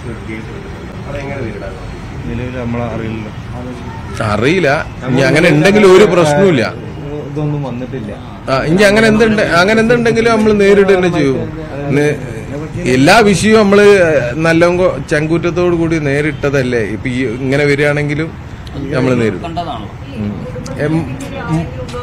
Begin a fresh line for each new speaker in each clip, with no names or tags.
Police ഒരു case എടുത്തിട്ടുണ്ട് അതെങ്ങനെ നേരിടാൻ
നിലവിൽ നമ്മളെ അറിയില്ല
അറിയില്ല ഇനി അങ്ങനെ ഉണ്ടെങ്കിലും ഒരു പ്രശ്നവുമില്ല
ഇതൊന്നും വന്നിട്ടില്ല
ആ, ഇനി അങ്ങനെ എന്തുണ്ട് അങ്ങനെ എന്തുണ്ടെങ്കിലും നമ്മൾ നേരിട്ട് തന്നെ ചെയ്യും നേ- എല്ലാ വിഷയവും നമ്മള് നല്ല ചങ്കൂറ്റത്തോടു കൂടി നേരിട്ടതല്ലേ ഇപ്പൊ ഈ ഇങ്ങനെ വരികയാണെങ്കിലും നമ്മൾ നേരിടും ഉം. എം- ഉം.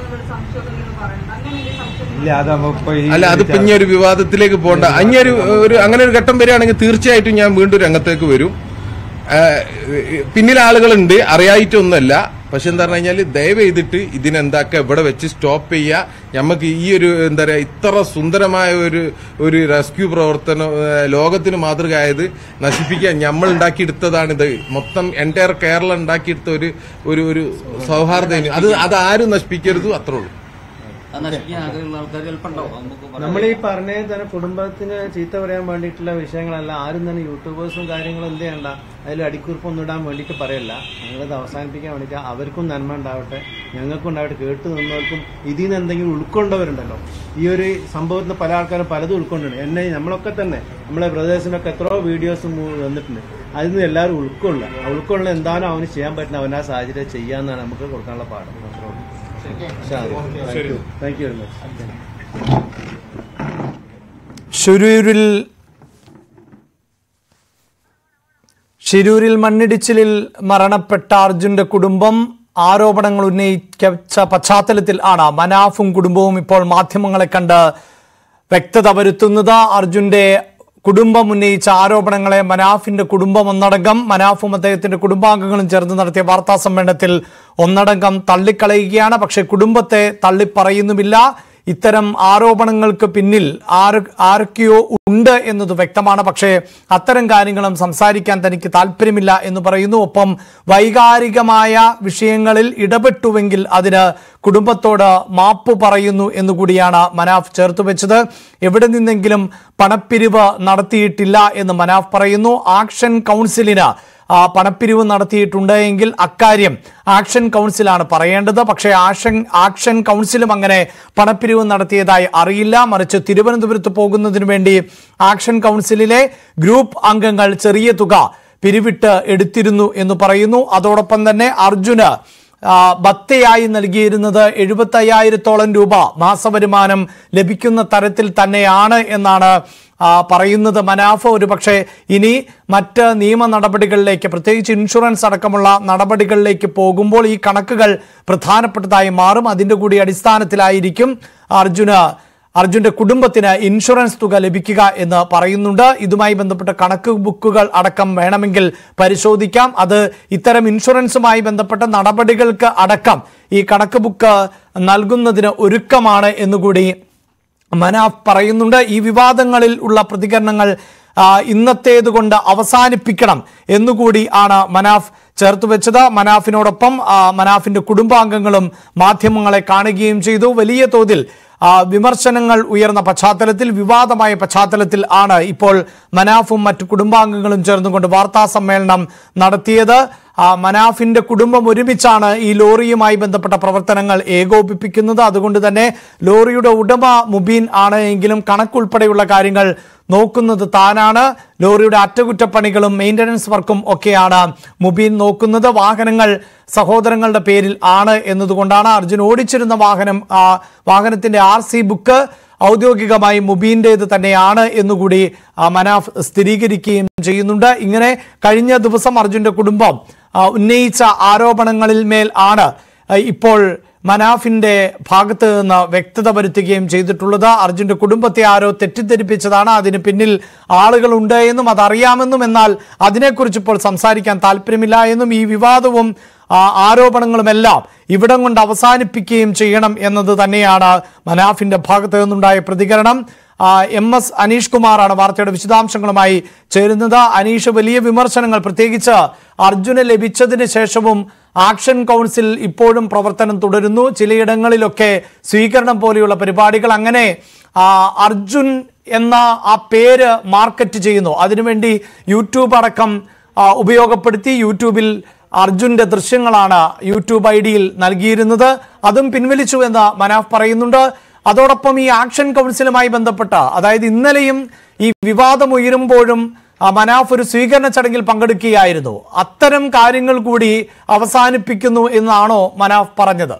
ഇല്ല അത് ഇപ്പൊ ഈ
അല്ല അതിപ്പോ ഇനി ഒരു വിവാദത്തിലേക്ക് പോകണ്ട ഇനി ഒരു ഒരു അങ്ങനെ ഒരു ഘട്ടം വരികയാണെങ്കിൽ തീർച്ചയായിട്ടും ഞാൻ വീണ്ടും രംഗത്തേക്ക് വരും ആ, പിന്നിൽ ആളുകളുണ്ട് അറിയായിട്ടൊന്നുമല്ല പക്ഷെ എന്താ പറഞ്ഞു കഴിഞ്ഞാല് ദയവ് ചെയ്തിട്ട് ഇതിനെന്താക്കുക ഇവിടെ വെച്ച് സ്റ്റോപ്പ് ചെയ്യുക നമുക്ക് ഈ ഒരു എന്താ പറയാ ഇത്ര സുന്ദരമായ ഒരു ഒരു റെസ്ക്യൂ പ്രവർത്തനം ആ, ലോകത്തിന് മാതൃകയായത് നശിപ്പിക്കാൻ നമ്മൾ ഉണ്ടാക്കിയെടുത്തതാണിത് മൊത്തം എൻറ്റയർ കേരളം ഉണ്ടാക്കിയെടുത്ത ഒരു ഒരു ഒരു സൗഹാർദ്ദം അത് അത് ആരും നശിപ്പിക്കരുത് അത്രേ ഉള്ളൂ
അത് നശിപ്പിക്കാൻ ആഗ്രഹമുള്ള ആൾക്കാർ ചിലപ്പോൾ ഉണ്ടാവും അത് നമുക്ക് പറയാൻ
നമ്മൾ ഈ പറഞ്ഞത് തന്നെ കുടുംബത്തിന് ചീത്ത പറയാൻ വേണ്ടിയിട്ടുള്ള വിഷയങ്ങളല്ല ആരും തന്നെ യൂട്യൂബേഴ്സും കാര്യങ്ങളും എന്ത് ചെയ്യണ്ട അതിൽ അടിക്കുറിപ്പൊന്നും ഇടാൻ വേണ്ടിയിട്ട് പറയല്ല ഞങ്ങളത് അവസാനിപ്പിക്കാൻ വേണ്ടിയിട്ട് അവർക്കും നന്മ ഉണ്ടാവട്ടെ ഞങ്ങൾക്കും ഉണ്ടാവട്ടെ കേട്ട് നിന്നവർക്കും ഇതിൽ നിന്ന് എന്തെങ്കിലും ഉൾക്കൊണ്ടവരുണ്ടല്ലോ ഈ ഒരു സംഭവത്തിന് പല ആൾക്കാരും പലതും ഉൾക്കൊണ്ടുണ്ട് എന്നെ നമ്മളൊക്കെ തന്നെ നമ്മളെ ബ്രദേഴ്സിനൊക്കെ എത്രയോ വീഡിയോസ് വന്നിട്ടുണ്ട് അതിൽ നിന്ന് എല്ലാവരും ഉൾക്കൊള്ളുക ആ ഉൾക്കൊള്ളുന്ന എന്താണോ അവന് ചെയ്യാൻ പറ്റുന്ന അവൻ ആ സാഹചര്യം ചെയ്യാന്നാണ് നമുക്ക് കൊടുക്കാനുള്ള പാഠം മാത്രമേ ഉള്ളൂ താങ്ക് യു വെരി മച്ച്
ഷിരൂരിൽ ഷിരൂരിൽ മണ്ണിടിച്ചിലിൽ മരണപ്പെട്ട അർജുന്റെ കുടുംബം ആരോപണങ്ങൾ ഉന്നയിച്ച പശ്ചാത്തലത്തിൽ ആണ് മനാഫും കുടുംബവും ഇപ്പോൾ മാധ്യമങ്ങളെ കണ്ട് വ്യക്തത വരുത്തുന്നത് അർജുന്റെ കുടുംബം ഉന്നയിച്ച ആരോപണങ്ങളെ മനാഫിന്റെ കുടുംബം ഒന്നടങ്കം മനാഫും അദ്ദേഹത്തിന്റെ കുടുംബാംഗങ്ങളും ചേർന്ന് നടത്തിയ വാർത്താ സമ്മേളനത്തിൽ ഒന്നടങ്കം തള്ളിക്കളയുകയാണ് പക്ഷേ കുടുംബത്തെ തള്ളിപ്പറയുന്നുമില്ല ഇത്തരം ആരോപണങ്ങൾക്ക് പിന്നിൽ ആര് ആരൊക്കെയോ ഉണ്ട് എന്നത് വ്യക്തമാണ് പക്ഷേ അത്തരം കാര്യങ്ങളും സംസാരിക്കാൻ തനിക്ക് താല്പര്യമില്ല എന്ന് പറയുന്നു ഒപ്പം വൈകാരികമായ വിഷയങ്ങളിൽ ഇടപെട്ടുവെങ്കിൽ അതിന് കുടുംബത്തോട് മാപ്പ് പറയുന്നു എന്നുകൂടിയാണ് മനാഫ് ചേർത്ത് വെച്ചത് എവിടെ നിന്നെങ്കിലും പണപ്പിരിവ് നടത്തിയിട്ടില്ല എന്ന് മനാഫ് പറയുന്നു ആക്ഷൻ കൗൺസിലിന് ആ, പണപ്പിരിവ് നടത്തിയിട്ടുണ്ട് എങ്കിൽ അക്കാര്യം ആക്ഷൻ കൗൺസിലാണ് പറയേണ്ടത് പക്ഷേ ആക്ഷൻ ആക്ഷൻ കൗൺസിലും അങ്ങനെ പണപ്പിരിവ് നടത്തിയതായി അറിയില്ല മറിച്ച് തിരുവനന്തപുരത്ത് പോകുന്നതിന് വേണ്ടി ആക്ഷൻ കൗൺസിലിലെ ഗ്രൂപ്പ് അംഗങ്ങൾ ചെറിയ തുക പിരിവിട്ട് എടുത്തിരുന്നു എന്ന് പറയുന്നു അതോടൊപ്പം തന്നെ അർജുന് ആ, ഭത്തയായി നൽകിയിരുന്നത് എഴുപത്തി അയ്യായിരത്തോളം രൂപ മാസവരുമാനം ലഭിക്കുന്ന തരത്തിൽ തന്നെയാണ് എന്നാണ് ആ, പറയുന്നത് മനാഫ് ഒരു പക്ഷേ ഇനി മറ്റ് നിയമ നടപടികളിലേക്ക് പ്രത്യേകിച്ച് ഇൻഷുറൻസ് അടക്കമുള്ള നടപടികളിലേക്ക് പോകുമ്പോൾ ഈ കണക്കുകൾ പ്രധാനപ്പെട്ടതായി മാറും അതിൻ്റെ കൂടി അടിസ്ഥാനത്തിലായിരിക്കും അർജുന് അർജുന്റെ കുടുംബത്തിന് ഇൻഷുറൻസ് തുക ലഭിക്കുക എന്ന് പറയുന്നുണ്ട് ഇതുമായി ബന്ധപ്പെട്ട കണക്ക് ബുക്കുകൾ അടക്കം വേണമെങ്കിൽ പരിശോധിക്കാം അത് ഇത്തരം ഇൻഷുറൻസുമായി ബന്ധപ്പെട്ട നടപടികൾക്ക് അടക്കം ഈ കണക്ക് ബുക്ക് നൽകുന്നതിന് ഒരുക്കമാണ് എന്നുകൂടി മനാഫ് പറയുന്നുണ്ട് ഈ വിവാദങ്ങളിൽ ഉള്ള പ്രതികരണങ്ങൾ ആ, ഇന്നത്തേത് കൊണ്ട് അവസാനിപ്പിക്കണം എന്നുകൂടി ആണ് മനാഫ് ചേർത്ത് വെച്ചത് മനാഫിനോടൊപ്പം ആ, മനാഫിന്റെ കുടുംബാംഗങ്ങളും മാധ്യമങ്ങളെ കാണുകയും ചെയ്തു വലിയ തോതിൽ ആ, വിമർശനങ്ങൾ ഉയർന്ന പശ്ചാത്തലത്തിൽ വിവാദമായ പശ്ചാത്തലത്തിൽ ആണ് ഇപ്പോൾ മനാഫും മറ്റു കുടുംബാംഗങ്ങളും ചേർന്നുകൊണ്ട് വാർത്താ സമ്മേളനം നടത്തിയത് ആ, മനാഫിന്റെ കുടുംബം ഒരുമിച്ചാണ് ഈ ലോറിയുമായി ബന്ധപ്പെട്ട പ്രവർത്തനങ്ങൾ ഏകോപിപ്പിക്കുന്നത് അതുകൊണ്ട് തന്നെ ലോറിയുടെ ഉടമ മുബീൻ ആണ് എങ്കിലും കണക്കുൾപ്പെടെയുള്ള കാര്യങ്ങൾ നോക്കുന്നത് താനാണ് ലോറിയുടെ അറ്റകുറ്റപ്പണികളും മെയിൻ്റനൻസ് വർക്കും ഒക്കെയാണ് മുബീൻ നോക്കുന്നത് വാഹനങ്ങൾ സഹോദരങ്ങളുടെ പേരിൽ ആണ് എന്നതുകൊണ്ടാണ് അർജുൻ ഓടിച്ചിരുന്ന വാഹനം ആ വാഹനത്തിന്റെ ആർ സി ബുക്ക് ഔദ്യോഗികമായി മുബീൻ്റേത് തന്നെയാണ് എന്നുകൂടി ആ, മനാഫ് സ്ഥിരീകരിക്കുകയും ചെയ്യുന്നുണ്ട് ഇങ്ങനെ കഴിഞ്ഞ ദിവസം അർജുന്റെ കുടുംബം ആ, ഉന്നയിച്ച ആരോപണങ്ങളിൽ മേൽ ആണ് ആ, ഇപ്പോൾ മനാഫിന്റെ ഭാഗത്ത് നിന്ന് വ്യക്തത വരുത്തുകയും ചെയ്തിട്ടുള്ളത് അർജുന്റെ കുടുംബത്തെ ആരോ തെറ്റിദ്ധരിപ്പിച്ചതാണ് അതിന് പിന്നിൽ ആളുകളുണ്ട് എന്നും അതറിയാമെന്നും എന്നാൽ അതിനെക്കുറിച്ച് ഇപ്പോൾ സംസാരിക്കാൻ താല്പര്യമില്ല എന്നും ഈ വിവാദവും ആ, ആരോപണങ്ങളുമെല്ലാം ഇവിടം കൊണ്ട് അവസാനിപ്പിക്കുകയും ചെയ്യണം എന്നത് തന്നെയാണ് മനാഫിന്റെ ഭാഗത്ത് നിന്നുണ്ടായ പ്രതികരണം ആ, എം എസ് അനീഷ് കുമാറാണ് വാർത്തയുടെ വിശദാംശങ്ങളുമായി ചേരുന്നത് അനീഷ് വലിയ വിമർശനങ്ങൾ പ്രത്യേകിച്ച് അർജുന് ലഭിച്ചതിന് ശേഷവും ആക്ഷൻ കൗൺസിൽ ഇപ്പോഴും പ്രവർത്തനം തുടരുന്നു ചിലയിടങ്ങളിലൊക്കെ സ്വീകരണം പോലെയുള്ള പരിപാടികൾ അങ്ങനെ ആ, അർജുൻ എന്ന ആ പേര് മാർക്കറ്റ് ചെയ്യുന്നു അതിനുവേണ്ടി യൂട്യൂബ് അടക്കം ആ, ഉപയോഗപ്പെടുത്തി യൂട്യൂബിൽ അർജുന്റെ ദൃശ്യങ്ങളാണ് യൂട്യൂബ് ഐ ഡിയിൽ നൽകിയിരുന്നത് അതും പിൻവലിച്ചു എന്ന് മനാഫ് പറയുന്നുണ്ട് അതോടൊപ്പം ഈ ആക്ഷൻ കൗൺസിലുമായി ബന്ധപ്പെട്ട അതായത് ഇന്നലെയും ഈ വിവാദം ഉയരുമ്പോഴും ആ, മനാഫ് ഒരു സ്വീകരണ ചടങ്ങിൽ പങ്കെടുക്കുകയായിരുന്നു അത്തരം കാര്യങ്ങൾ കൂടി അവസാനിപ്പിക്കുന്നു എന്നാണോ മനാഫ് പറഞ്ഞത്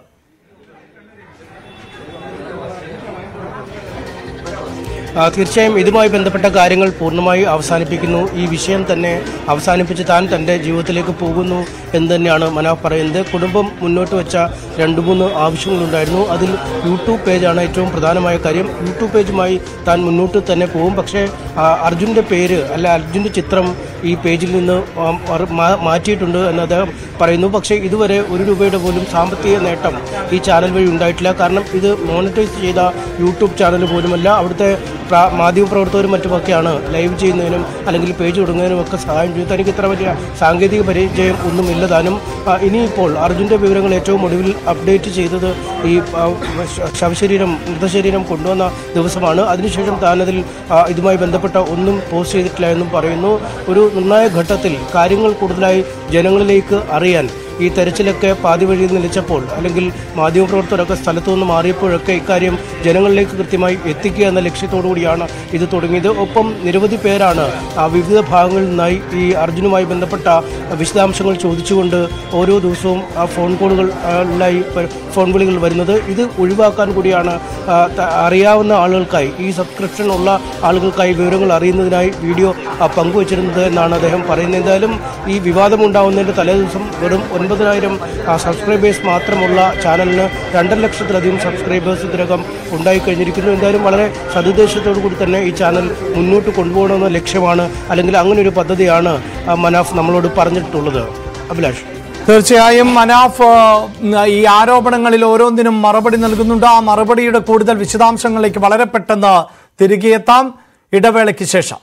ആ, തീർച്ചയായും ഇതുമായി ബന്ധപ്പെട്ട കാര്യങ്ങൾ പൂർണ്ണമായി അവസാനിപ്പിക്കുന്നു ഈ വിഷയം തന്നെ അവസാനിപ്പിച്ച് താൻ തൻ്റെ ജീവിതത്തിലേക്ക് പോകുന്നു എന്ന് തന്നെയാണ് മനാഫ് പറയുന്നത് കുടുംബം മുന്നോട്ട് വെച്ച രണ്ട് മൂന്ന് ആവശ്യങ്ങളുണ്ടായിരുന്നു അതിൽ യൂട്യൂബ് പേജാണ് ഏറ്റവും പ്രധാനമായ കാര്യം യൂട്യൂബ് പേജുമായി താൻ മുന്നോട്ട് തന്നെ പോകും പക്ഷേ ആ, അർജുൻ്റെ പേര് അല്ല അർജുൻ്റെ ചിത്രം ഈ പേജിൽ നിന്ന് ആ, മറ- മാ- മാറ്റിയിട്ടുണ്ട് എന്ന് അദ്ദേഹം പറയുന്നു പക്ഷേ ഇതുവരെ ഒരു രൂപയുടെ പോലും സാമ്പത്തിക നേട്ടം ഈ ചാനൽ വഴി ഉണ്ടായിട്ടില്ല കാരണം ഇത് മോണിറ്റൈസ് ചെയ്ത യൂട്യൂബ് ചാനൽ പോലുമല്ല അവിടുത്തെ പ്രാ- മാധ്യമപ്രവർത്തകരും മറ്റുമൊക്കെയാണ് ലൈവ് ചെയ്യുന്നതിനും അല്ലെങ്കിൽ പേജ് തുടങ്ങുന്നതിനും ഒക്കെ സഹായം ചെയ്തു തനിക്ക് ഇത്ര വലിയ സാങ്കേതിക പരിചയം ഒന്നുമില്ല താനും ആ, ഇനിയിപ്പോൾ അർജുൻ്റെ വിവരങ്ങൾ ഏറ്റവും ഒടുവിൽ അപ്ഡേറ്റ് ചെയ്തത് ഈ ആ, ശ- ശവശരീരം മൃതശരീരം കൊണ്ടുവന്ന ദിവസമാണ് അതിനുശേഷം താനതിൽ ആ, ഇതുമായി ബന്ധപ്പെട്ട ഒന്നും പോസ്റ്റ് ചെയ്തിട്ടില്ല എന്നും പറയുന്നു ഒരു നിർണായക ഘട്ടത്തിൽ കാര്യങ്ങൾ കൂടുതലായി ജനങ്ങളിലേക്ക് അറിയാൻ ഈ തെരച്ചിലൊക്കെ പാതി വഴിയിൽ നിലച്ചപ്പോൾ അല്ലെങ്കിൽ മാധ്യമപ്രവർത്തകരൊക്കെ സ്ഥലത്തു നിന്ന് മാറിയപ്പോഴൊക്കെ ഇക്കാര്യം ജനങ്ങളിലേക്ക് കൃത്യമായി എത്തിക്കുക എന്ന ലക്ഷ്യത്തോടു കൂടിയാണ് ഇത് തുടങ്ങിയത് ഒപ്പം നിരവധി പേരാണ് ആ വിവിധ ഭാഗങ്ങളിൽ നിന്നായി ഈ അർജുനുമായി ബന്ധപ്പെട്ട വിശദാംശങ്ങൾ ചോദിച്ചുകൊണ്ട് ഓരോ ദിവസവും ആ ഫോൺ കോളുകൾ ആ, ലായി പ- ഫോൺ വിളികൾ വരുന്നത് ഇത് ഒഴിവാക്കാൻ കൂടിയാണ് ആ, ത- അറിയാവുന്ന ആളുകൾക്കായി ഈ സബ്സ്ക്രിപ്ഷൻ ഉള്ള ആളുകൾക്കായി വിവരങ്ങൾ അറിയുന്നതിനായി വീഡിയോ ആ, പങ്കുവച്ചിരുന്നത് എന്നാണ് അദ്ദേഹം പറയുന്നത് എന്തായാലും ഈ വിവാദമുണ്ടാവുന്നതിൻ്റെ തലേദിവസം വെറും ഒൻപതിനായിരം സബ്സ്ക്രൈബേഴ്സ് മാത്രമുള്ള ചാനലിന് രണ്ടര ലക്ഷത്തിലധികം സബ്സ്ക്രൈബേഴ്സ് ഇതിനകം ഉണ്ടായിക്കഴിഞ്ഞിരിക്കുന്നു എന്തായാലും വളരെ സതുദ്ദേശത്തോടു കൂടി തന്നെ ഈ ചാനൽ മുന്നോട്ട് കൊണ്ടുപോകണമെന്ന ലക്ഷ്യമാണ് അല്ലെങ്കിൽ അങ്ങനെ ഒരു പദ്ധതിയാണ് ആ, മനാഫ് നമ്മളോട് പറഞ്ഞിട്ടുള്ളത് അഭിലാഷ്
തീർച്ചയായും മനാഫ് ആ, ഈ ആരോപണങ്ങളിൽ ഓരോന്നിനും മറുപടി നൽകുന്നുണ്ട് ആ മറുപടിയുടെ കൂടുതൽ വിശദാംശങ്ങളിലേക്ക് വളരെ പെട്ടെന്ന് തിരികെ എത്താം ഇടവേളയ്ക്ക് ശേഷം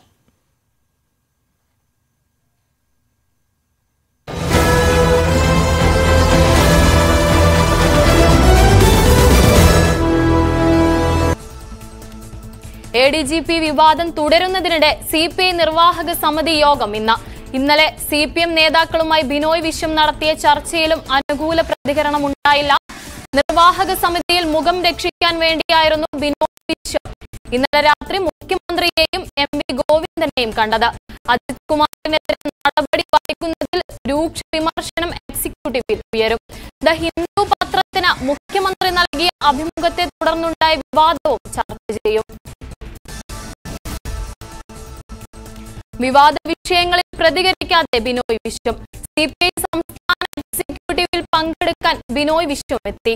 എ ഡി ജി പി വിവാദം തുടരുന്നതിനിടെ സി പി ഐ നിർവാഹക സമിതി യോഗം ഇന്ന് ഇന്നലെ സി പി എം നേതാക്കളുമായി ബിനോയ് വിശ്വം നടത്തിയ ചർച്ചയിലും അനുകൂല പ്രതികരണം ഉണ്ടായില്ല നിർവാഹക സമിതിയിൽ മുഖം രക്ഷിക്കാൻ വേണ്ടിയായിരുന്നു ബിനോയ് വിശ്വം ഇന്നലെ രാത്രി മുഖ്യമന്ത്രിയെയും എം വി ഗോവിന്ദനെയും കണ്ടത് അജിത് കുമാറിനെതിരെ നടപടി വഹിക്കുന്നതിൽ രൂക്ഷ വിമർശനം എക്സിക്യൂട്ടീവിൽ ഉയരും ദ ഹിന്ദു പത്രത്തിന് മുഖ്യമന്ത്രി നൽകിയ അഭിമുഖത്തെ തുടർന്നുണ്ടായ വിവാദവും ചർച്ച ചെയ്യും വിവാദ വിഷയങ്ങളിൽ പ്രതികരിക്കാതെ Binoy Viswam C P I സംസ്ഥാന എക്സിക്യൂട്ടീവിൽ പങ്കെടുക്കാൻ ബിനോയ് വിശ്വം എത്തി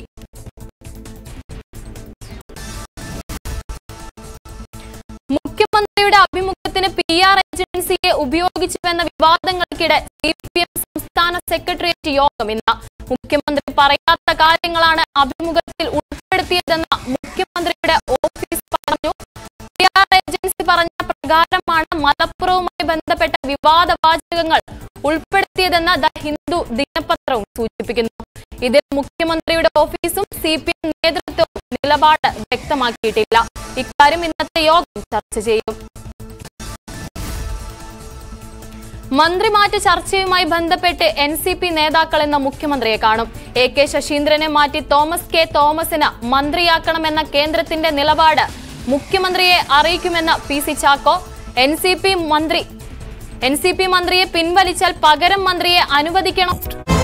മുഖ്യമന്ത്രിയുടെ അഭിമുഖത്തിന് പി ആർ ഏജൻസിയെ ഉപയോഗിച്ചുവെന്ന വിവാദങ്ങൾക്കിടെ സി പി എം സംസ്ഥാന സെക്രട്ടേറിയറ്റ് യോഗം ഇന്ന് മുഖ്യമന്ത്രി പറയാത്ത കാര്യങ്ങളാണ് അഭിമുഖത്തിൽ ഉൾപ്പെടുത്തിയതെന്ന് മുഖ്യമന്ത്രിയുടെ ഓഫീസ് പറഞ്ഞു പി ആർ ഏജൻസി പറഞ്ഞ പ്രകാരമാണ് മലപ്പുറവുമായി ബന്ധപ്പെട്ട വിവാദ വാചകങ്ങൾ ഉൾപ്പെടുത്തിയതെന്ന് ദ ഹിന്ദു ദിനപത്രവും സൂചിപ്പിക്കുന്നു ഇതിൽ മുഖ്യമന്ത്രിയുടെ ഓഫീസും സി പി എം നേതൃത്വവും നിലപാട് വ്യക്തമാക്കിയിട്ടില്ല ഇക്കാര്യം ഇന്നത്തെ യോഗം ചർച്ച ചെയ്യും മന്ത്രിമാറ്റ ചർച്ചയുമായി ബന്ധപ്പെട്ട് എൻ സി പി നേതാക്കൾ ഇന്ന് മുഖ്യമന്ത്രിയെ കാണും എ കെ ശശീന്ദ്രനെ മാറ്റി തോമസ് കെ തോമസിന് മന്ത്രിയാക്കണമെന്ന കേന്ദ്രത്തിന്റെ നിലപാട് മുഖ്യമന്ത്രിയെ അറിയിക്കുമെന്ന് P C Chacko N C P മന്ത്രി എൻ സി പി മന്ത്രിയെ പിൻവലിച്ചാൽ പകരം മന്ത്രിയെ അനുവദിക്കണം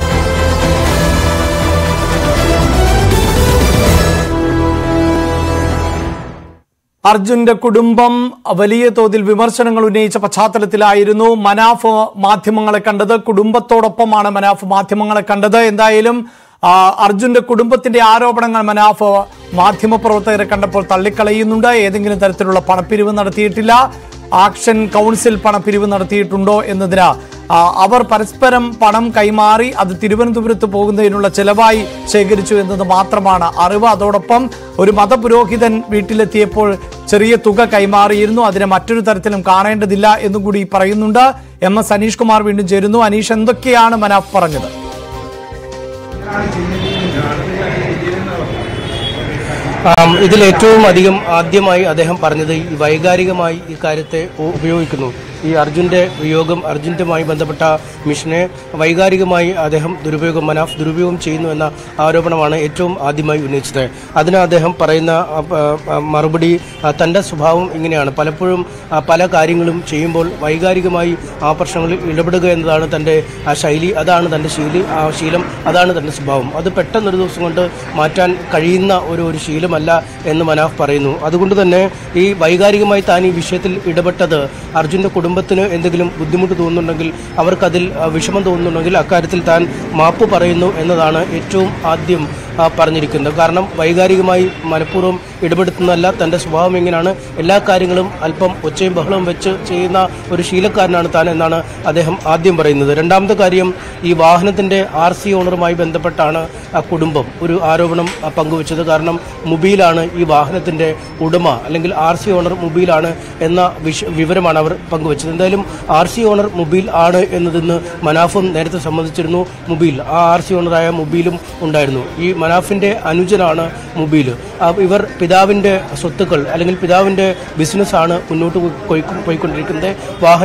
അർജുന്റെ കുടുംബം വലിയ തോതിൽ വിമർശനങ്ങൾ ഉന്നയിച്ച പശ്ചാത്തലത്തിലായിരുന്നു മനാഫ് മാധ്യമങ്ങളെ കണ്ടത് കുടുംബത്തോടൊപ്പമാണ് മനാഫ് മാധ്യമങ്ങളെ കണ്ടത് എന്തായാലും ആ, അർജുന്റെ കുടുംബത്തിന്റെ ആരോപണങ്ങൾ മനാഫ് മാധ്യമപ്രവർത്തകരെ കണ്ടപ്പോൾ തള്ളിക്കളയുന്നുണ്ട് ഏതെങ്കിലും തരത്തിലുള്ള പണപ്പിരിവ് നടത്തിയിട്ടില്ല ആക്ഷൻ കൗൺസിൽ പണപ്പിരിവ് നടത്തിയിട്ടുണ്ടോ എന്നതിന് ആ, അവർ പരസ്പരം പണം കൈമാറി അത് തിരുവനന്തപുരത്ത് പോകുന്നതിനുള്ള ചെലവായി ശേഖരിച്ചു എന്നത് മാത്രമാണ് അറിവ് അതോടൊപ്പം ഒരു മതപുരോഹിതൻ വീട്ടിലെത്തിയപ്പോൾ ചെറിയ തുക കൈമാറിയിരുന്നു അതിനെ മറ്റൊരു തരത്തിലും കാണേണ്ടതില്ല എന്നും കൂടി പറയുന്നുണ്ട് എം എസ് അനീഷ് കുമാർ വീണ്ടും ചേരുന്നു അനീഷ് എന്തൊക്കെയാണ് മനാഫ് പറഞ്ഞത്
ആം, ഇതിൽ ഏറ്റവും അധികം ആദ്യമായി അദ്ദേഹം പറഞ്ഞത് ഈ വൈകാരികമായി ഈ കാര്യത്തെ ഉ- ഉപയോഗിക്കുന്നു ഈ അർജുൻ്റെ വിയോഗം അർജുനുമായി ബന്ധപ്പെട്ട മിഷനെ വൈകാരികമായി അദ്ദേഹം ദുരുപയോഗം മനാഫ് ദുരുപയോഗം ചെയ്യുന്നു എന്ന ആരോപണമാണ് ഏറ്റവും ആദ്യമായി ഉന്നയിച്ചത് അതിന് അദ്ദേഹം പറയുന്ന ആ, ആ, മറുപടി ആ, തൻ്റെ സ്വഭാവം ഇങ്ങനെയാണ് പലപ്പോഴും ആ, പല കാര്യങ്ങളും ചെയ്യുമ്പോൾ വൈകാരികമായി ആ പ്രശ്നങ്ങളിൽ ഇടപെടുക എന്നതാണ് തൻ്റെ ആ ശൈലി അതാണ് തൻ്റെ ശീലി ആ ശീലം അതാണ് തൻ്റെ സ്വഭാവം അത് പെട്ടെന്നൊരു ദിവസം കൊണ്ട് മാറ്റാൻ കഴിയുന്ന ഒരു ഒരു ശീലമല്ല എന്ന് മനാഫ് പറയുന്നു അതുകൊണ്ട് തന്നെ ഈ വൈകാരികമായി താൻ ഈ വിഷയത്തിൽ ഇടപെട്ടത് അർജുൻ്റെ കുടുംബത്തിന് എന്തെങ്കിലും ബുദ്ധിമുട്ട് തോന്നുന്നുണ്ടെങ്കിൽ അവർക്കതിൽ ആ, വിഷമം തോന്നുന്നുണ്ടെങ്കിൽ അക്കാര്യത്തിൽ താൻ മാപ്പ് പറയുന്നു എന്നതാണ് ഏറ്റവും ആദ്യം ആ, പറഞ്ഞിരിക്കുന്നത് കാരണം വൈകാരികമായി മനഃപൂർവ്വം ഇടപെടുത്തുന്നതല്ല തൻ്റെ സ്വഭാവം എങ്ങനെയാണ് എല്ലാ കാര്യങ്ങളും അല്പം ഒച്ചയും ബഹളവും വെച്ച് ചെയ്യുന്ന ഒരു ശീലക്കാരനാണ് താൻ എന്നാണ് അദ്ദേഹം ആദ്യം പറയുന്നത് രണ്ടാമത്തെ കാര്യം ഈ വാഹനത്തിൻ്റെ ആർ സി ഓണറുമായി ബന്ധപ്പെട്ടാണ് ആ കുടുംബം ഒരു ആരോപണം ആ, പങ്കുവച്ചത് കാരണം മുബീലാണ് ഈ വാഹനത്തിൻ്റെ ഉടമ അല്ലെങ്കിൽ ആർ സി ഓണർ മുബീലാണ് എന്ന വിഷ വിവരമാണ് അവർ പങ്കുവച്ചത് എന്തായാലും ആർ സി ഓണർ മുബീൽ ആണ് എന്നതിന്ന് മനാഫും നേരത്തെ സമ്മതിച്ചിരുന്നു മുബീൽ ആ ആർ സി ഓണറായ മുബീലും ഉണ്ടായിരുന്നു ഈ മനാഫിന്റെ അനുജനാണ് മുബീൽ ആ, ഇവർ പിതാവിന്റെ സ്വത്തുക്കൾ അല്ലെങ്കിൽ പിതാവിന്റെ ബിസിനസ്സാണ് മുന്നോട്ട് പോയി- പോയിക്കൊണ്ടിരിക്കുന്നത് വാഹന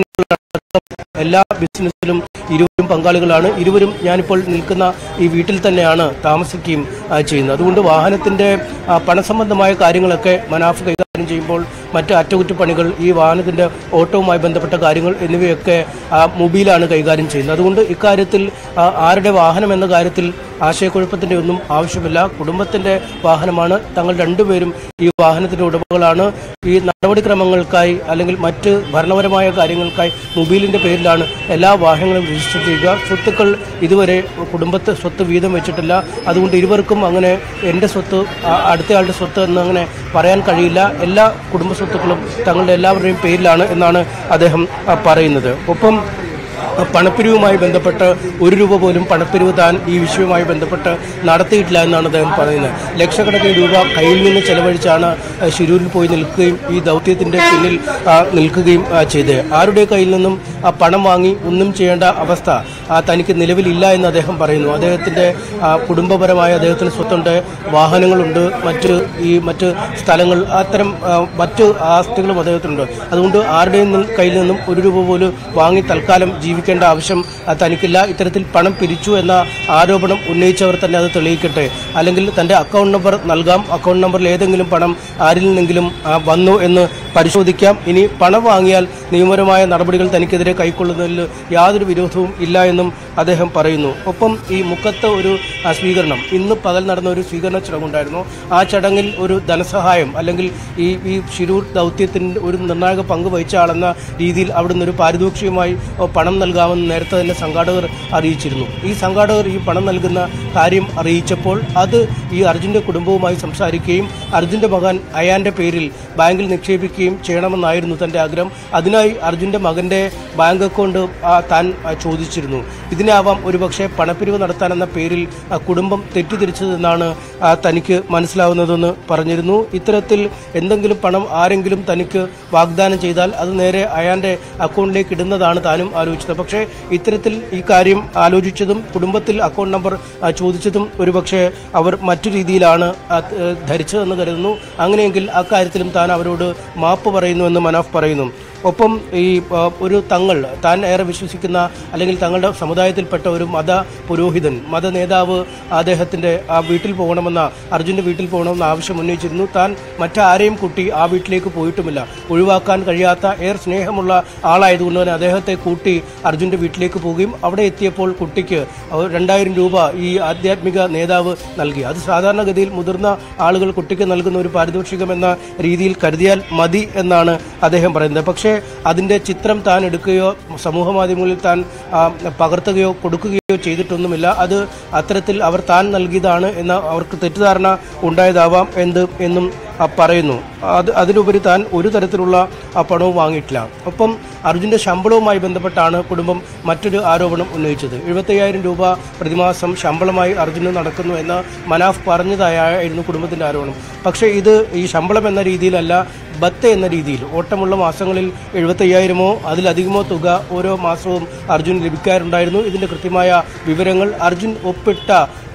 എല്ലാ ബിസിനസ്സിലും ഇരുവരും പങ്കാളികളാണ് ഇരുവരും ഞാനിപ്പോൾ നിൽക്കുന്ന ഈ വീട്ടിൽ തന്നെയാണ് താമസിക്കുകയും ആ, ചെയ്യുന്നത് അതുകൊണ്ട് വാഹനത്തിന്റെ ആ, പണസംബന്ധമായ കാര്യങ്ങളൊക്കെ മനാഫ് കൈകാര്യം ചെയ്യുമ്പോൾ മറ്റ് അറ്റകുറ്റപ്പണികൾ ഈ വാഹനത്തിന്റെ ഓട്ടവുമായി ബന്ധപ്പെട്ട കാര്യങ്ങൾ എന്നിവയൊക്കെ ആ, മൊബൈലാണ് കൈകാര്യം ചെയ്യുന്നത് അതുകൊണ്ട് ഇക്കാര്യത്തിൽ ആ, ആരുടെ വാഹനം എന്ന കാര്യത്തിൽ ആശയക്കുഴപ്പത്തിന്റെ ഒന്നും ആവശ്യമില്ല കുടുംബത്തിന്റെ വാഹനമാണ് തങ്ങൾ രണ്ടുപേരും ഈ വാഹനത്തിന്റെ ഉടമകളാണ് ഈ നടപടിക്രമങ്ങൾക്കായി അല്ലെങ്കിൽ മറ്റ് ഭരണപരമായ കാര്യങ്ങൾക്കായി മൊബൈലിന്റെ പേരിലാണ് എല്ലാ വാഹനങ്ങളും രജിസ്റ്റർ ചെയ്യുക സ്വത്തുക്കൾ ഇതുവരെ കുടുംബത്തെ സ്വത്ത് വീതം വെച്ചിട്ടില്ല അതുകൊണ്ട് ഇരുവർക്കും അങ്ങനെ എൻ്റെ സ്വത്ത് ആ- അടുത്തയാളുടെ സ്വത്ത് എന്ന് അങ്ങനെ പറയാൻ കഴിയില്ല എല്ലാ കുടുംബ സ്വത്തുക്കളും തങ്ങളുടെ എല്ലാവരുടെയും പേരിലാണ് എന്നാണ് അദ്ദേഹം ആ, പറയുന്നത് ഒപ്പം പണപ്പിരിവുമായി ബന്ധപ്പെട്ട് ഒരു രൂപ പോലും പണപ്പിരിവ് താൻ ഈ വിഷയവുമായി ബന്ധപ്പെട്ട് നടത്തിയിട്ടില്ല എന്നാണ് അദ്ദേഹം പറയുന്നത് ലക്ഷക്കണക്കിന് രൂപ കയ്യിൽ നിന്ന് ചെലവഴിച്ചാണ് ആ, ശിരൂരിൽ പോയി നിൽക്കുകയും ഈ ദൗത്യത്തിന്റെ പിന്നിൽ ആ, നിൽക്കുകയും ആ, ചെയ്തത് ആരുടെ കയ്യിൽ നിന്നും ആ പണം വാങ്ങി ഒന്നും ചെയ്യേണ്ട അവസ്ഥ ആ, തനിക്ക് നിലവിലില്ല എന്ന് അദ്ദേഹം പറയുന്നു അദ്ദേഹത്തിന്റെ ആ, കുടുംബപരമായ അദ്ദേഹത്തിന് സ്വത്തുണ്ട് വാഹനങ്ങളുണ്ട് മറ്റ് ഈ മറ്റ് സ്ഥലങ്ങൾ അത്തരം ആ, മറ്റ് ആസ്തികളും അദ്ദേഹത്തിനുണ്ട് അതുകൊണ്ട് ആരുടെയും നിന്നും കയ്യിൽ നിന്നും ഒരു രൂപ പോലും വാങ്ങി തൽക്കാലം ജീവിക്കേണ്ട ആവശ്യം ആ, തനിക്കില്ല ഇത്തരത്തിൽ പണം പിരിച്ചു എന്ന ആരോപണം ഉന്നയിച്ചവർ തന്നെ അത് തെളിയിക്കട്ടെ അല്ലെങ്കിൽ തന്റെ അക്കൗണ്ട് നമ്പർ നൽകാം അക്കൗണ്ട് നമ്പറിൽ ഏതെങ്കിലും പണം ആരിൽ നിന്നെങ്കിലും ആ, വന്നു എന്ന് പരിശോധിക്കാം ഇനി പണം വാങ്ങിയാൽ നിയമപരമായ നടപടികൾ തനിക്കെതിരെ കൈക്കൊള്ളുന്നതിൽ യാതൊരു വിരോധവും ഇല്ല എന്നും അദ്ദേഹം പറയുന്നു ഒപ്പം ഈ മുക്കത്ത് ഒരു ആ, സ്വീകരണം ഇന്ന് പകൽ നടന്ന ഒരു സ്വീകരണ ചടങ്ങുണ്ടായിരുന്നു ആ ചടങ്ങിൽ ഒരു ധനസഹായം അല്ലെങ്കിൽ ഈ ഈ ശിരൂർ ദൗത്യത്തിന് ഒരു നിർണായക പങ്ക് വഹിച്ച ആളെന്ന രീതിയിൽ അവിടുന്ന് ഒരു പാരിതോഷികമായി ഓ, പണം നൽകാമെന്ന് നേരത്തെ തന്നെ സംഘാടകർ അറിയിച്ചിരുന്നു ഈ സംഘാടകർ ഈ പണം നൽകുന്ന കാര്യം അറിയിച്ചപ്പോൾ അത് ഈ അർജുന്റെ കുടുംബവുമായി സംസാരിക്കുകയും അർജുന്റെ മകൻ അയാന്റെ പേരിൽ ബാങ്കിൽ നിക്ഷേപിക്കുകയും ചെയ്യണമെന്നായിരുന്നു തന്റെ ആഗ്രഹം അതിനായി അർജുന്റെ മകന്റെ ബാങ്ക് അക്കൗണ്ട് ആ, താൻ ആ, ചോദിച്ചിരുന്നു ഇതിനാവാം ഒരുപക്ഷെ പണപ്പിരിവ് നടത്താനെന്ന പേരിൽ ആ, കുടുംബം തെറ്റിദ്ധരിച്ചതെന്നാണ് ആ, തനിക്ക് മനസ്സിലാവുന്നതെന്ന് പറഞ്ഞിരുന്നു ഇത്തരത്തിൽ എന്തെങ്കിലും പണം ആരെങ്കിലും തനിക്ക് വാഗ്ദാനം ചെയ്താൽ അത് നേരെ അയാന്റെ അക്കൗണ്ടിലേക്ക് ഇടുന്നതാണ് താനും ആലോചിച്ചത് പക്ഷേ ഇത്തരത്തിൽ ഈ കാര്യം ആലോചിച്ചതും കുടുംബത്തിൽ അക്കൗണ്ട് നമ്പർ ആ, ചോദിച്ചതും ഒരുപക്ഷെ അവർ മറ്റു രീതിയിലാണ് ആ, ഏഹ്, ധരിച്ചതെന്ന് കരുതുന്നു അങ്ങനെയെങ്കിൽ അക്കാര്യത്തിലും താൻ അവരോട് മാപ്പ് പറയുന്നുവെന്ന് മനാഫ് പറയുന്നു ഒപ്പം ഈ ആ, ഒരു തങ്ങൾ താൻ ഏറെ വിശ്വസിക്കുന്ന അല്ലെങ്കിൽ തങ്ങളുടെ സമുദായത്തിൽപ്പെട്ട ഒരു മത പുരോഹിതൻ മത നേതാവ് അദ്ദേഹത്തിന്റെ ആ വീട്ടിൽ പോകണമെന്ന അർജുന്റെ വീട്ടിൽ പോകണമെന്ന ആവശ്യം ഉന്നയിച്ചിരുന്നു താൻ മറ്റാരെയും കൂട്ടി ആ വീട്ടിലേക്ക് പോയിട്ടുമില്ല ഒഴിവാക്കാൻ കഴിയാത്ത ഏറെ സ്നേഹമുള്ള ആളായതുകൊണ്ട് തന്നെ അദ്ദേഹത്തെ കൂട്ടി അർജുന്റെ വീട്ടിലേക്ക് പോവുകയും അവിടെ എത്തിയപ്പോൾ കുട്ടിക്ക് ഒരു രണ്ടായിരം രൂപ ഈ ആധ്യാത്മിക നേതാവ് നൽകി അത് സാധാരണഗതിയിൽ മുതിർന്ന ആളുകൾ കുട്ടിക്ക് നൽകുന്ന ഒരു പാരിതോഷികം എന്ന രീതിയിൽ കരുതിയാൽ മതി എന്നാണ് അദ്ദേഹം പറയുന്നത് പക്ഷേ അതിന്റെ ചിത്രം താൻ എടുക്കുകയോ സമൂഹ മാധ്യമങ്ങളിൽ താൻ ആ, പകർത്തുകയോ കൊടുക്കുകയോ ചെയ്തിട്ടൊന്നുമില്ല അത് അത്തരത്തിൽ അവർ താൻ നൽകിയതാണ് എന്ന അവർക്ക് തെറ്റിദ്ധാരണ ഉണ്ടായതാവാം എന്ത് എന്നും ആ, പറയുന്നു അത് അതിലുപരി താൻ ഒരു തരത്തിലുള്ള ആ പണവും വാങ്ങിയിട്ടില്ല ഒപ്പം അർജുന്റെ ശമ്പളവുമായി ബന്ധപ്പെട്ടാണ് കുടുംബം മറ്റൊരു ആരോപണം ഉന്നയിച്ചത് എഴുപത്തയ്യായിരം രൂപ പ്രതിമാസം ശമ്പളമായി അർജുന് നടക്കുന്നു എന്ന് മനാഫ് പറഞ്ഞതായിരുന്നു കുടുംബത്തിന്റെ ആരോപണം പക്ഷേ ഇത് ഈ ശമ്പളം എന്ന രീതിയിലല്ല ബത്ത് എന്ന രീതിയിൽ ഓട്ടമുള്ള മാസങ്ങളിൽ എഴുപത്തയ്യായിരമോ അതിലധികമോ തുക ഓരോ മാസവും അർജുൻ ലഭിക്കാറുണ്ടായിരുന്നു ഇതിന്റെ കൃത്യമായ വിവരങ്ങൾ അർജുൻ ഒപ്പിട്ട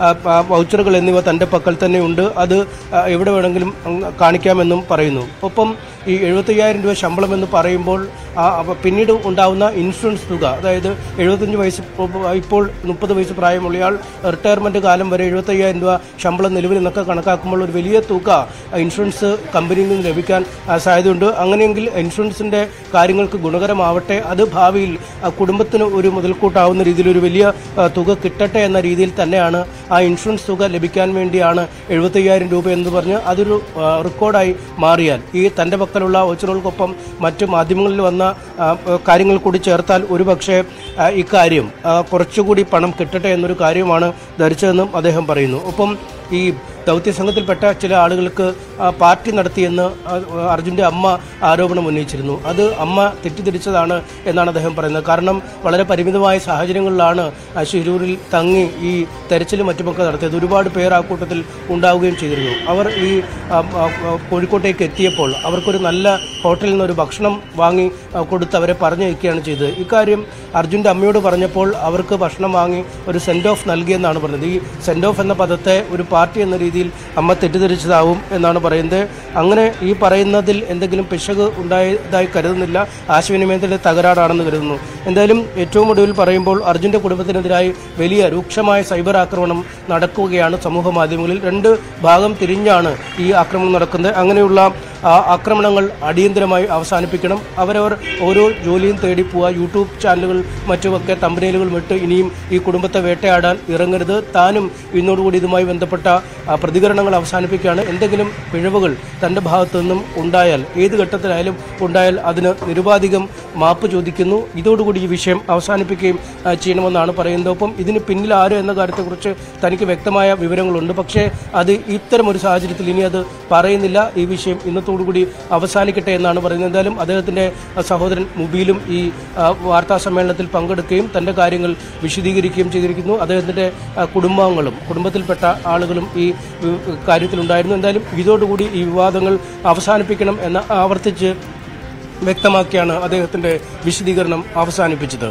ആ, ആ, വൗച്ചറുകൾ എന്നിവ തന്റെ പക്കൽ തന്നെ ഉണ്ട് അത് ആ, എവിടെ വേണമെങ്കിലും അങ്ങ് കാണിക്കാമെന്നും പറയുന്നു ഒപ്പം ഈ എഴുപത്തയ്യായിരം രൂപ ശമ്പളം എന്ന് പറയുമ്പോൾ ആ, അവ പിന്നീട് ഉണ്ടാവുന്ന ഇൻഷുറൻസ് തുക അതായത് എഴുപത്തഞ്ച് വയസ്സ് ഇപ്പോ- ഇപ്പോൾ മുപ്പത് വയസ്സ് പ്രായമുള്ളയാൾ റിട്ടയർമെന്റ് കാലം വരെ എഴുപത്തയ്യായിരം രൂപ ശമ്പളം നിലവിൽ നിന്നൊക്കെ കണക്കാക്കുമ്പോൾ ഒരു വലിയ തുക ആ, ഇൻഷുറൻസ് കമ്പനിയിൽ നിന്ന് ലഭിക്കാൻ ആ, സാധ്യതയുണ്ട് അങ്ങനെയെങ്കിൽ ഇൻഷുറൻസിന്റെ കാര്യങ്ങൾക്ക് ഗുണകരമാവട്ടെ അത് ഭാവിയിൽ ആ, കുടുംബത്തിന് ഒരു മുതൽക്കൂട്ടാവുന്ന രീതിയിൽ ഒരു വലിയ ആ, തുക കിട്ടട്ടെ എന്ന രീതിയിൽ തന്നെയാണ് ആ ഇൻഷുറൻസ് തുക ലഭിക്കാൻ വേണ്ടിയാണ് എഴുപത്തയ്യായിരം രൂപ എന്ന് പറഞ്ഞ് അതൊരു ആ, റെക്കോർഡായി മാറിയാൽ ഈ തന്റെ പക്കലുള്ള ഒച്ചറുകൾക്കൊപ്പം മറ്റ് മാധ്യമങ്ങളിൽ വന്ന ആ, കാര്യങ്ങൾ കൂടി ചേർത്താൽ ഒരുപക്ഷെ ആ, ഇക്കാര്യം ആ, കുറച്ചുകൂടി പണം കിട്ടട്ടെ എന്നൊരു കാര്യമാണ് ധരിച്ചതെന്നും അദ്ദേഹം പറയുന്നു ഒപ്പം ഈ ദൗത്യസംഘത്തിൽപ്പെട്ട ചില ആളുകൾക്ക് ആ, പാർട്ടി നടത്തിയെന്ന് ആ, അർജുന്റെ അമ്മ ആരോപണം ഉന്നയിച്ചിരുന്നു അത് അമ്മ തെറ്റിദ്ധരിച്ചതാണ് എന്നാണ് അദ്ദേഹം പറയുന്നത് കാരണം വളരെ പരിമിതമായ സാഹചര്യങ്ങളിലാണ് ആ, ശിരൂരിൽ തങ്ങി ഈ തെരച്ചിലും മറ്റുമൊക്കെ നടത്തിയത് ഒരുപാട് പേർ ആ കൂട്ടത്തിൽ ഉണ്ടാവുകയും ചെയ്തിരുന്നു അവർ ഈ ആ, ആ, ആ, കോഴിക്കോട്ടേക്ക് എത്തിയപ്പോൾ അവർക്കൊരു നല്ല ഹോട്ടലിൽ നിന്ന് ഒരു ഭക്ഷണം വാങ്ങി ആ, കൊടുത്ത് അവരെ പറഞ്ഞയക്കുകയാണ് ചെയ്തത് ഇക്കാര്യം അർജുന്റെ അമ്മയോട് പറഞ്ഞപ്പോൾ അവർക്ക് ഭക്ഷണം വാങ്ങി ഒരു സെൻഡ് ഓഫ് നൽകിയെന്നാണ് പറഞ്ഞത് ഈ സെൻഡ് ഓഫ് എന്ന പദത്തെ ഒരു പാർട്ടി എന്ന രീതിയിൽ അമ്മ തെറ്റിദ്ധരിച്ചതാവും എന്നാണ് പറയുന്നത് അങ്ങനെ ഈ പറയുന്നതിൽ എന്തെങ്കിലും പിശക് ഉണ്ടായതായി കരുതുന്നില്ല ആശയവിനിമയത്തിലെ തകരാറാണെന്ന് കരുതുന്നു എന്തായാലും ഏറ്റവും ഒടുവിൽ പറയുമ്പോൾ അർജുന്റെ കുടുംബത്തിനെതിരായി വലിയ രൂക്ഷമായ സൈബർ ആക്രമണം നടക്കുകയാണ് സമൂഹ മാധ്യമങ്ങളിൽ രണ്ട് ഭാഗം തിരിഞ്ഞാണ് ഈ ആക്രമണം നടക്കുന്നത് അങ്ങനെയുള്ള ആ ആക്രമണങ്ങൾ അടിയന്തരമായി അവസാനിപ്പിക്കണം അവരവർ ഓരോ ജോലിയും തേടി പോവുക യൂട്യൂബ് ചാനലുകൾ മറ്റുമൊക്കെ തമ്പനയിലുകളും ഇട്ട് ഇനിയും ഈ കുടുംബത്തെ വേട്ടയാടാൻ ഇറങ്ങരുത് താനും ഇന്നോടുകൂടി ഇതുമായി ബന്ധപ്പെട്ട ആ, പ്രതികരണങ്ങൾ അവസാനിപ്പിക്കുകയാണ് എന്തെങ്കിലും പിഴവുകൾ തൻ്റെ ഭാഗത്തു നിന്നും ഉണ്ടായാൽ ഏത് ഘട്ടത്തിലായാലും ഉണ്ടായാൽ അതിന് നിരുപാധികം മാപ്പ് ചോദിക്കുന്നു ഇതോടുകൂടി ഈ വിഷയം അവസാനിപ്പിക്കുകയും ആ, ചെയ്യണമെന്നാണ് പറയുന്നത് ഒപ്പം ഇതിന് പിന്നിൽ ആര് എന്ന കാര്യത്തെക്കുറിച്ച് തനിക്ക് വ്യക്തമായ വിവരങ്ങളുണ്ട് പക്ഷേ അത് ഇത്തരം ഒരു സാഹചര്യത്തിൽ ഇനി അത് പറയുന്നില്ല ഈ വിഷയം ഇന്നത്തോടുകൂടി അവസാനിക്കട്ടെ എന്നാണ് പറയുന്നത് എന്തായാലും അദ്ദേഹത്തിന്റെ ആ, സഹോദരൻ മുബീലും ഈ ആ, വാർത്താ സമ്മേളനത്തിൽ പങ്കെടുക്കുകയും തന്റെ കാര്യങ്ങൾ വിശദീകരിക്കുകയും ചെയ്തിരിക്കുന്നു അദ്ദേഹത്തിന്റെ ആ, കുടുംബാംഗങ്ങളും കുടുംബത്തിൽപ്പെട്ട ആളുകളും ഈ ഉം, കാര്യത്തിലുണ്ടായിരുന്നു എന്തായാലും ഇതോടുകൂടി ഈ വിവാദങ്ങൾ അവസാനിപ്പിക്കണം എന്ന് ആവർത്തിച്ച് വ്യക്തമാക്കിയാണ് അദ്ദേഹത്തിന്റെ വിശദീകരണം അവസാനിപ്പിച്ചത്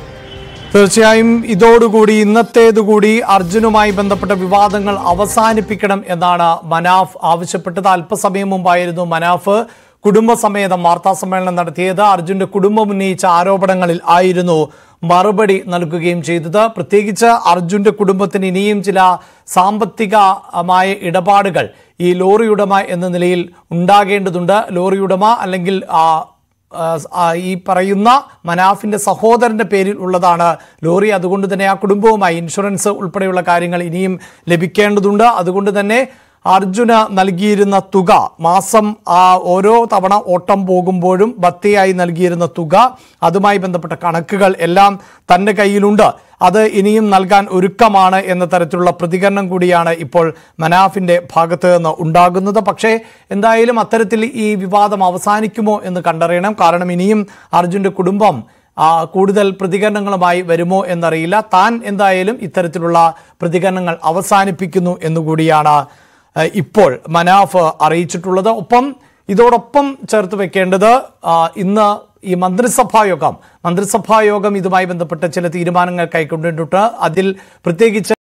തീർച്ചയായും ഇതോടുകൂടി ഇന്നത്തേതുകൂടി അർജുനുമായി ബന്ധപ്പെട്ട വിവാദങ്ങൾ അവസാനിപ്പിക്കണം എന്നാണ് മനാഫ് ആവശ്യപ്പെട്ടത് അല്പസമയം മുമ്പായിരുന്നു മനാഫ് കുടുംബസമേതം വാർത്താ സമ്മേളനം നടത്തിയത് അർജുന്റെ കുടുംബം ഉന്നയിച്ച ആരോപണങ്ങളിൽ ആയിരുന്നു മറുപടി നൽകുകയും ചെയ്തത് പ്രത്യേകിച്ച് അർജുന്റെ കുടുംബത്തിന് ഇനിയും ചില സാമ്പത്തികമായ ഇടപാടുകൾ ഈ ലോറി ഉടമ എന്ന നിലയിൽ ഉണ്ടാകേണ്ടതുണ്ട് ലോറി ഉടമ അല്ലെങ്കിൽ ആ ആ, ആ, ഈ പറയുന്ന മനാഫിന്റെ സഹോദരന്റെ പേരിൽ ഉള്ളതാണ് ലോറി അതുകൊണ്ട് തന്നെ ആ കുടുംബവുമായി ഇൻഷുറൻസ് ഉൾപ്പെടെയുള്ള കാര്യങ്ങൾ ഇനിയും ലഭിക്കേണ്ടതുണ്ട് അതുകൊണ്ട് തന്നെ അർജുന് നൽകിയിരുന്ന തുക മാസം ആ ഓരോ തവണ ഓട്ടം പോകുമ്പോഴും ഭത്തിയായി നൽകിയിരുന്ന തുക അതുമായി ബന്ധപ്പെട്ട കണക്കുകൾ എല്ലാം തന്റെ കയ്യിലുണ്ട് അത് ഇനിയും നൽകാൻ ഒരുക്കമാണ് എന്ന തരത്തിലുള്ള പ്രതികരണം കൂടിയാണ് ഇപ്പോൾ മനാഫിന്റെ ഭാഗത്ത് നിന്ന് ഉണ്ടാകുന്നത് പക്ഷേ എന്തായാലും അത്തരത്തിൽ ഈ വിവാദം അവസാനിക്കുമോ എന്ന് കണ്ടറിയണം കാരണം ഇനിയും അർജുന്റെ കുടുംബം ആ, കൂടുതൽ പ്രതികരണങ്ങളുമായി വരുമോ എന്നറിയില്ല താൻ എന്തായാലും ഇത്തരത്തിലുള്ള പ്രതികരണങ്ങൾ അവസാനിപ്പിക്കുന്നു എന്നുകൂടിയാണ് ആ, ഇപ്പോൾ മനാഫ് അറിയിച്ചിട്ടുള്ളത് ഒപ്പം ഇതോടൊപ്പം ചേർത്ത് വെക്കേണ്ടത് ആ, ഇന്ന് ഈ മന്ത്രിസഭാ യോഗം മന്ത്രിസഭാ യോഗം ഇതുമായി ബന്ധപ്പെട്ട ചില തീരുമാനങ്ങൾ കൈക്കൊണ്ടിട്ടുണ്ട് അതിൽ പ്രത്യേകിച്ച്